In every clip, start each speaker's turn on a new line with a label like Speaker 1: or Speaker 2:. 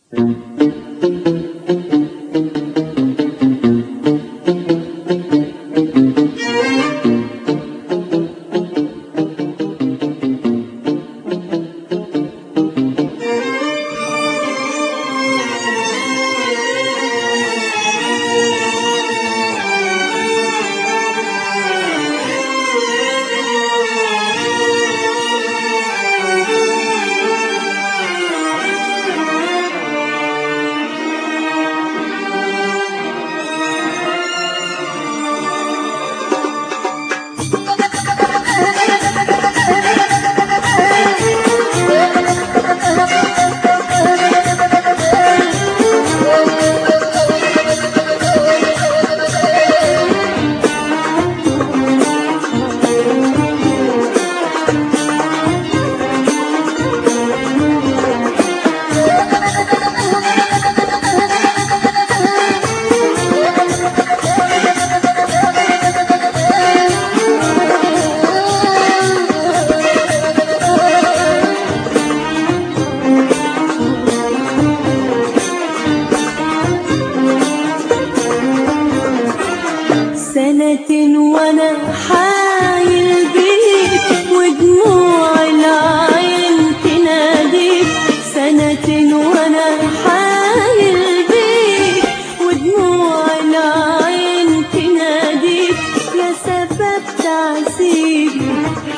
Speaker 1: سنة وانا حايل بيك ودموع العين تناديك سنة وانا حايل بيك ودموع العين تناديك يا سبب تعذيبي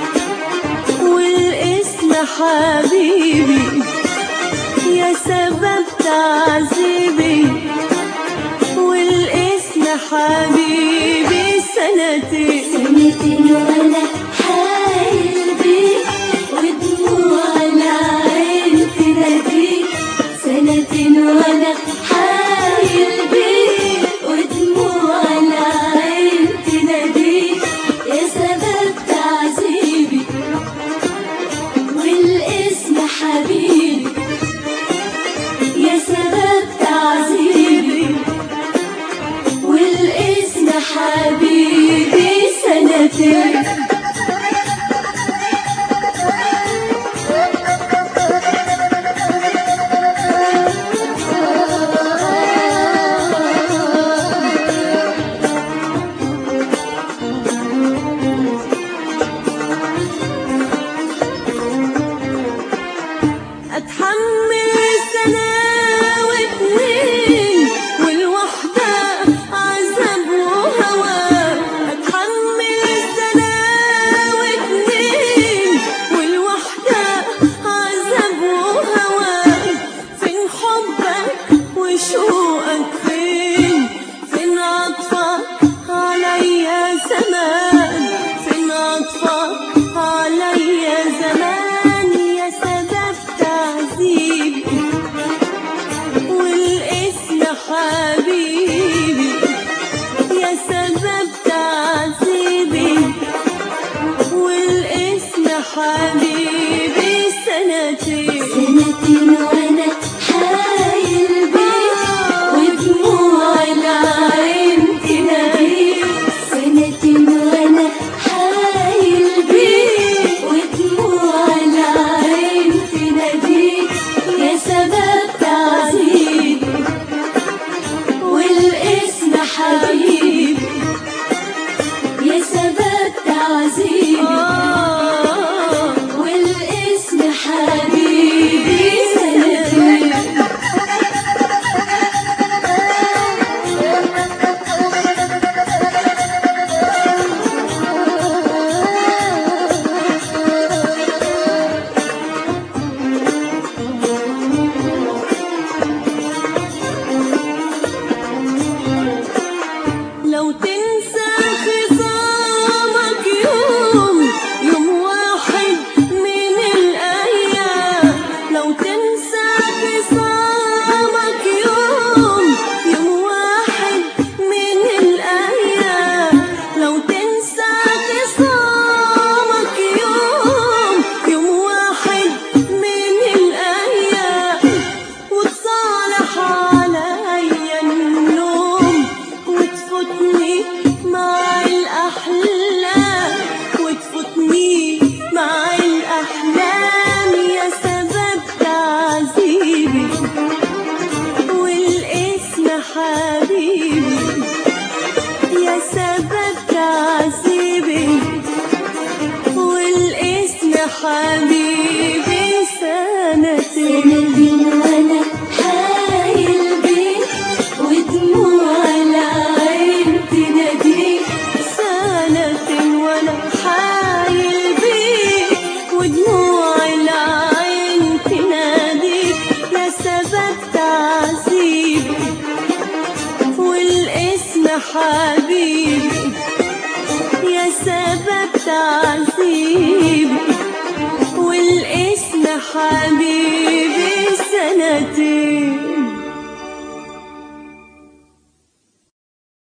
Speaker 1: والاسم حبيبي يا سبب تعذيبي والاسم حبيبي سنتين
Speaker 2: سنتين وانا حايل بيك ودموع العين تناديك سنتين وانا حايل بيك ودموع العين تناديك يا سبب تعذيبي والاسم حبيبي يا سبب تعذيبي والاسم حبيبي سنتين
Speaker 1: حبيبي يا سبب تعذيبي والاسم حبيبي سنتين
Speaker 2: سنتين وانا حايل بيك ودموع العين تناديك
Speaker 1: سنة وانا حايل بيك ودموع العين تناديك يا سبب تعذيبي والاسم حبيبي يا سبب تعذيبي والاسم حبيبي سنتين